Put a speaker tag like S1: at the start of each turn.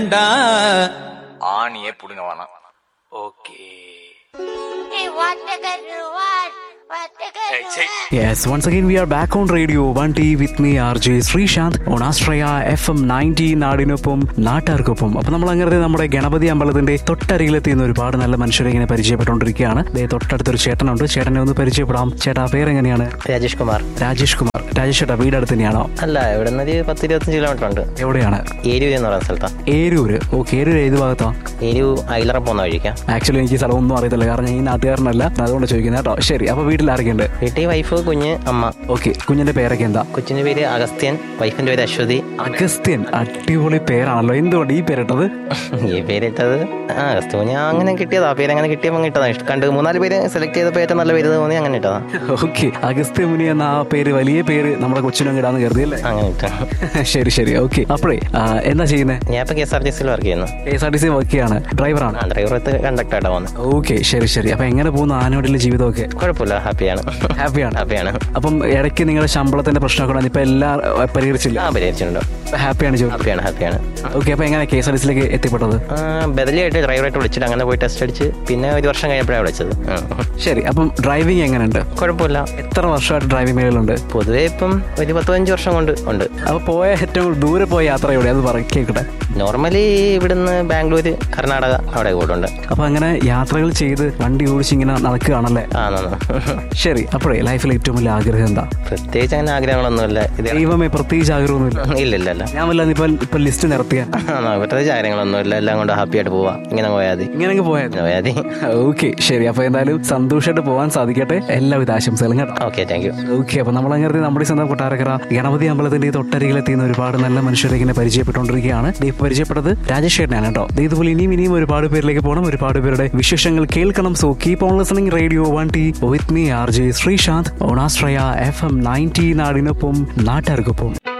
S1: ஆணியே புடுங்க வேணாம் okay
S2: Hey, what the good what? What the good
S3: Yes, once again we are back on radio 1T with me RJ Sreesanth on Astraya FM 90 നാടിനൊപ്പം നാട്ടാർക്കൊപ്പം അപ്പൊ നമ്മൾ അങ്ങനെ നമ്മുടെ ഗണപതി അമ്പലത്തിന്റെ തൊട്ടരികിലെത്തിയുന്ന ഒരുപാട് നല്ല മനുഷ്യരെ ഇങ്ങനെ പരിചയപ്പെട്ടുകൊണ്ടിരിക്കുകയാണ് ദേ തൊട്ടടുത്തൊരു ചേട്ടനുണ്ട് ചേട്ടനെ ഒന്ന് പരിചയപ്പെടാം ചേട്ടാ പേരെങ്ങനെയാണ്
S4: രാജേഷ് കുമാർ
S3: രാജേഷ് കുമാർ രാജേഷ് ചേട്ടാ വീട് അടുത്ത് തന്നെയാണോ
S4: അല്ല ഇവിടെ നിന്ന് ഒരു പത്ത് ഇരുപത്തഞ്ച് കിലോമീറ്റർ ഉണ്ട്
S3: എവിടെയാണ്
S4: ഏരൂർ എന്ന് പറയുന്ന സ്ഥലത്താണ്
S3: ഏരൂര് ഓക്കെ ഏരൂര് ഏത് ഭാഗത്താ
S4: ഏരു ഐലറ പോകുന്ന വഴിക്കാം
S3: ആക്ച്വലി എനിക്ക് സ്ഥലമൊന്നും അറിയത്തില്ല കാരണം ഞാൻ ഈ നാട്ടുകാരനല്ല അതുകൊണ്ട് ചോദിക്കുന്നത് കേട്ടോ ശരി അപ്പൊ വീട്ടിൽ ആരൊക്കെയുണ്ട്
S4: വീട്ടിൽ വൈഫ് കുഞ്ഞ് അമ്മ
S3: ഓക്കെ കുഞ്ഞിന്റെ പേരൊക്കെ എന്താ
S4: കൊച്ചിൻ്റെ പേര് അഗസ്ത്യൻ വൈഫിൻ്റെ പേര് അശ്വതി
S3: അഗസ്ത്യൻ അടിപൊളി പേരാണല്ലോ എന്തുകൊണ്ട് ഈ പേരിട്ടത്
S4: ഈ പേരിട്ടത് ആ അഗസ്ത്യ കുഞ്ഞ് അങ്ങനെ കിട്ടിയതാ ആ പേര് അങ്ങനെ കിട്ടിയപ്പോൾ കിട്ടതാ ഇഷ്ടം കണ്ട് മൂന്നാല് പേര് സെലക്ട് ചെയ്തപ്പോൾ ഏറ്റവും നല്ല പേര് തോന്നി അങ്ങനെ ഇട്ടതാ
S3: ഓക്കെ അഗസ്ത്യ മുനി എന്ന ആ പേര് വലിയ പേര് നമ്മുടെ കൊച്ചിനും ഇടാന്ന് കരുതിയല്ലേ
S4: അങ്ങനെ ഇട്ട
S3: ശരി ശരി ഓക്കെ അപ്പോഴേ ആ, എന്താ ചെയ്യുന്നത്
S4: ഞാൻ ഇപ്പം കെ എസ് ആർ ടി സിയിൽ വർക്ക് ചെയ്യുന്നു
S3: K S R T C work ചെയ്യാണ് ഡ്രൈവറാണ്
S4: ആ ഡ്രൈവറത്ത് കണ്ടക്ടറായിട്ടാണ് പോകുന്നത്
S3: ഓക്കെ ശരി ശരി അപ്പൊ എങ്ങനെ പോകുന്നു ആനോടിലെ ജീവിതമൊക്കെ
S4: കുഴപ്പമില്ല ഹാപ്പിയാണ്
S3: ഹാപ്പിയാണ്
S4: ഹാപ്പിയാണ്
S3: അപ്പം ഇടയ്ക്ക് നിങ്ങളുടെ ശമ്പളത്തിന്റെ പ്രശ്നമൊക്കെ ഉണ്ടായിരുന്നു. ഇപ്പൊ എല്ലാം ആ, പരിഹരിച്ചില്ല
S4: ആ പരിഹരിച്ചിട്ടുണ്ടോ
S3: ഹാപ്പിയാണ് ജോലി
S4: ഹാപ്പിയാണ് ഹാപ്പിയാണ്
S3: ഓക്കെ അപ്പൊ എങ്ങനെ കെ എസ് ആർ ടി സിയിലേക്ക് എത്തിപ്പെട്ടത്
S4: ആ, ബദലിയായിട്ട് ഡ്രൈവറായിട്ട് വിളിച്ചിട്ട് അങ്ങനെ പോയി ടെസ്റ്റ് അടിച്ച് പിന്നെ ഒരു വർഷം കഴിഞ്ഞപ്പോഴാണ് വിളിച്ചത് ആ.
S3: ശരി അപ്പം ഡ്രൈവിംഗ് എങ്ങനെയുണ്ട്
S4: കുഴപ്പമില്ല
S3: എത്ര വർഷമായിട്ട് ഡ്രൈവിംഗ് മേഖലയിലുണ്ട്
S4: പൊതുവേ ഇപ്പം ഒരു പത്ത് പതിനഞ്ച് വർഷം കൊണ്ട് ഉണ്ട്
S3: അപ്പൊ പോയ ഏറ്റവും കൂടുതൽ ദൂരെ പോയ യാത്ര എവിടെ അത് പറ കേൾക്കട്ടെ
S4: നോർമലി ഇവിടുന്ന് ബാംഗ്ലൂര് കർണാടക അവിടെ കൂടുണ്ട്
S3: അപ്പൊ അങ്ങനെ യാത്രകൾ ചെയ്ത് വണ്ടി ഓടിച്ച് ഇങ്ങനെ നടക്കുകയാണല്ലേ
S4: ആ നന്നാ
S3: ശരി അപ്പോഴേ ലൈഫിൽ ഏറ്റവും വലിയ ആഗ്രഹം എന്താ
S4: പ്രത്യേകിച്ച് അങ്ങനെ ആഗ്രഹങ്ങളൊന്നുമില്ല ഇത്
S3: ദൈവമേ പ്രത്യേകിച്ച് ആഗ്രഹമൊന്നുമില്ല
S4: ഇല്ല ഇല്ല ഇല്ല
S3: ഞാൻ വല്ല ഇപ്പൊ ഇപ്പൊ ലിസ്റ്റ് നിർത്തിയ
S4: ആ, പ്രത്യേകിച്ച് ആഗ്രഹങ്ങളൊന്നുമില്ല എല്ലാം കൊണ്ട് ഹാപ്പി ആയിട്ട് പോവാം ഇങ്ങനെ പോയാൽ മതി
S3: ഇങ്ങനെ അങ്ങ് പോയത്
S4: ഇങ്ങനെ പോയാൽ മതി
S3: ഓക്കെ ശരി അപ്പൊ എന്തായാലും സന്തോഷമായിട്ട് പോകാൻ സാധിക്കട്ടെ എല്ലാവിധ ആശംസകളും കേട്ടോ
S4: ഓക്കെ താങ്ക് യു
S3: ഓക്കെ അപ്പൊ നമ്മൾ അങ്ങനെ നമ്മുടെ ഈ സ്വന്തം കൊട്ടാരക്കര ഗണപതി അമ്പലത്തിന്റെ ഈ തൊട്ടരികിലെത്തിയുന്ന ഒരുപാട് നല്ല മനുഷ്യരെ ഇങ്ങനെ പരിചയപ്പെട്ടുകൊണ്ടിരിക്കുകയാണ് ദേ ഇപ്പൊ പരിചയപ്പെട്ടത് രാജേഷ് ചേട്ടനാണ് കേട്ടോ ദേ ഇതുപോലെ ഇനിയും ഇനിയും ഒരുപാട് പേരിലേക്ക് പോകണം ഒരുപാട് പേരുടെ വിശേഷങ്ങൾ കേൾക്കണം so keep on listening radio one T with me R J Sreesanth ഓണാശ്രയ എഫ് എം നയൻറ്റി നാടിനൊപ്പം നാട്ടുകാർക്കൊപ്പം